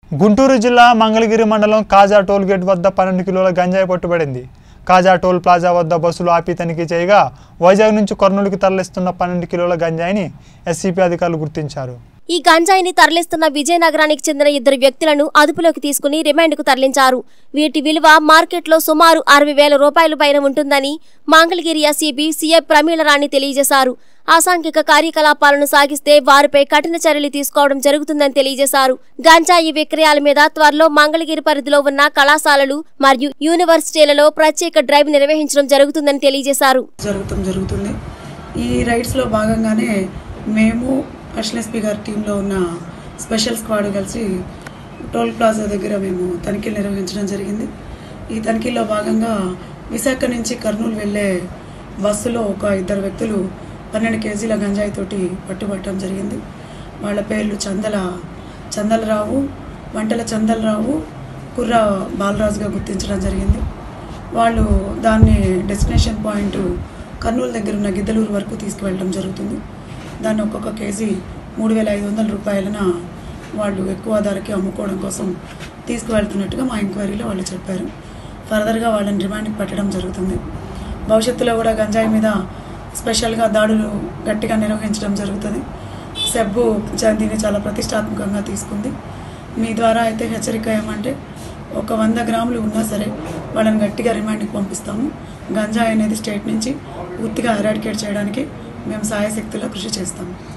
గుంటూరు జిల్లా మంగళగిరి మండలం కాజా toll gate వద్ద పన్నెండు కిలోల గంజాయి పట్టుబడింది కాజా టోల్ ప్లాజా వద్ద బస్సులు ఆపి తనిఖీ చేయగా వైజాగ్ నుంచి కర్నూలుకి తరలిస్తున్న పన్నెండు కిలోల గంజాయిని ఎస్సీపీ అధికారులు గుర్తించారు ఈ గంజాయిని తరలిస్తున్న విజయనగరానికి చెందిన ఇద్దరు వ్యక్తులను అదుపులోకి తీసుకుని రిమాండ్కు తరలించారు వీటి విలువ మార్కెట్లో సుమారు అరవై వేల రూపాయల పైన ఉంటుందని మంగళగిరి ఎస్ఈబీ సీఐ ప్రమీళరాణి తెలియజేశారు అసాంఘిక కార్యకలాపాలను సాగిస్తే వారిపై కఠిన చర్యలు తీసుకోవడం జరుగుతుందని తెలియజేశారు గంజాయి విక్రయాల మీద త్వరలో మంగళగిరి పరిధిలో ఉన్న కళాశాలలు మరియు యూనివర్సిటీలలో ప్రత్యేక డ్రైవ్ నిర్వహించడం జరుగుతుందని తెలియజేశారు జరుగుతాం జరుగుతుంది ఈ రైడ్స్లో భాగంగానే మేము స్పెషల్ ఎస్పీ గారి టీంలో ఉన్న స్పెషల్ స్క్వాడ్ కలిసి టోల్ ప్లాజా దగ్గర మేము తనిఖీలు నిర్వహించడం జరిగింది ఈ తనిఖీలో భాగంగా విశాఖ నుంచి కర్నూలు వెళ్ళే బస్సులో ఒక ఇద్దరు వ్యక్తులు పన్నెండు కేజీల గంజాయి తోటి పట్టుబట్టడం జరిగింది వాళ్ళ పేర్లు చందల చందలరావు వంటల చందలరావు కుర్ర బాలరాజుగా గుర్తించడం జరిగింది వాళ్ళు దాన్ని డెస్టినేషన్ పాయింట్ కర్నూలు దగ్గర ఉన్న గిద్దలూరు వరకు తీసుకువెళ్ళడం జరుగుతుంది దాన్ని ఒక్కొక్క కేజీ మూడు వేల ఐదు వందల రూపాయలన వాళ్ళు ఎక్కువ ధరకి అమ్ముకోవడం కోసం తీసుకువెళ్తున్నట్టుగా మా ఎంక్వైరీలో వాళ్ళు చెప్పారు ఫర్దర్గా వాళ్ళని రిమాండ్కి పెట్టడం జరుగుతుంది భవిష్యత్తులో కూడా గంజాయి మీద స్పెషల్గా దాడులు గట్టిగా నిర్వహించడం జరుగుతుంది సెబ్బు చ- దీన్ని చాలా ప్రతిష్టాత్మకంగా తీసుకుంది మీ ద్వారా అయితే హెచ్చరిక ఏమంటే ఒక వంద గ్రాములు ఉన్నా సరే వాళ్ళని గట్టిగా రిమాండ్కి పంపిస్తాము గంజాయి అనేది స్టేట్ నుంచి పూర్తిగా ఎరాడికేట్ చేయడానికి మేము సాయశక్తిలో కృషి చేస్తాము